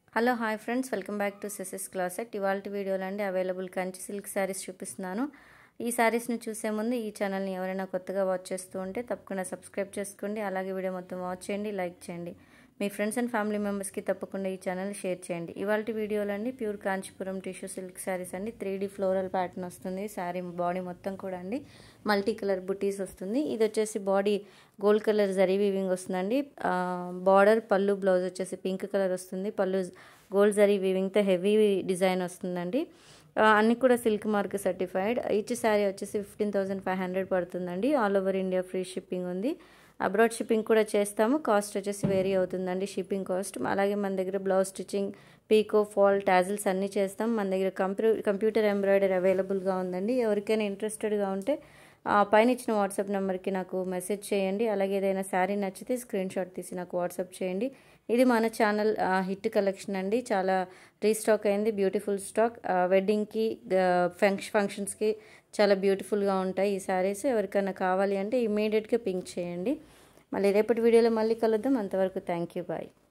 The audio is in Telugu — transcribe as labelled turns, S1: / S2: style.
S1: hello hi friends welcome back to సెసెస్ క్లాసెట్ ఇవాళ వీడియోలో అండి అవైలబుల్ కంచి సిల్క్ శారీస్ చూపిస్తున్నాను ఈ శారీస్ని చూసే ముందు ఈ ఛానల్ని ఎవరైనా కొత్తగా వాచ్ చేస్తూ ఉంటే తప్పకుండా సబ్స్క్రైబ్ చేసుకోండి అలాగే వీడియో మొత్తం వాచ్ చేయండి లైక్ చేయండి మీ ఫ్రెండ్స్ అండ్ ఫ్యామిలీ మెంబర్స్కి తప్పకుండా ఈ ఛానల్ షేర్ చేయండి ఇవాళ వీడియోలో అండి pure Kanchipuram tissue silk saris అండి త్రీ డీ ఫ్లోరల్ ప్యాటర్న్ వస్తుంది శారీ బాడీ మొత్తం కూడా అండి మల్టీ కలర్ బుటీస్ వస్తుంది ఇది వచ్చేసి body gold colour zari weaving వస్తుందండి బార్డర్ పళ్ళు బ్లౌజ్ వచ్చేసి పింక్ కలర్ వస్తుంది పళ్ళు గోల్డ్ జరీ వీవింగ్తో హెవీ డిజైన్ వస్తుందండి అన్నీ కూడా silk mark certified each sari వచ్చేసి ఫిఫ్టీన్ థౌసండ్ ఫైవ్ హండ్రెడ్ పడుతుందండి all over India free shipping ఉంది అబ్రాడ్ షిప్పింగ్ కూడా చేస్తాము కాస్ట్ వచ్చేసి వేరీ అవుతుందండి షిప్పింగ్ కాస్ట్ అలాగే మన దగ్గర blouse stitching picot fall tassels అన్నీ చేస్తాం మన దగ్గర కంప్యూ కంప్యూటర్ ఎంబ్రాయిడరీ అవైలబుల్గా ఉందండి ఎవరికైనా ఇంట్రెస్టెడ్గా ఉంటే పైన ఇచ్చిన వాట్సాప్ నెంబర్కి నాకు మెసేజ్ చేయండి అలాగే ఏదైనా శారీ నచ్చితే స్క్రీన్ షాట్ తీసి నాకు వాట్సాప్ చేయండి ఇది మన ఛానల్ హిట్ కలెక్షన్ అండి చాలా రీస్టాక్ అయింది బ్యూటిఫుల్ స్టాక్ వెడ్డింగ్కి ఫంక్షన్ ఫంక్షన్స్కి చాలా బ్యూటిఫుల్గా ఉంటాయి ఈ శారీస్ ఎవరికైనా కావాలి అంటే ఇమీడియట్గా పింక్ చేయండి మళ్ళీ రేపటి వీడియోలో మళ్ళీ కలుద్దాం అంతవరకు థ్యాంక్ యూ బాయ్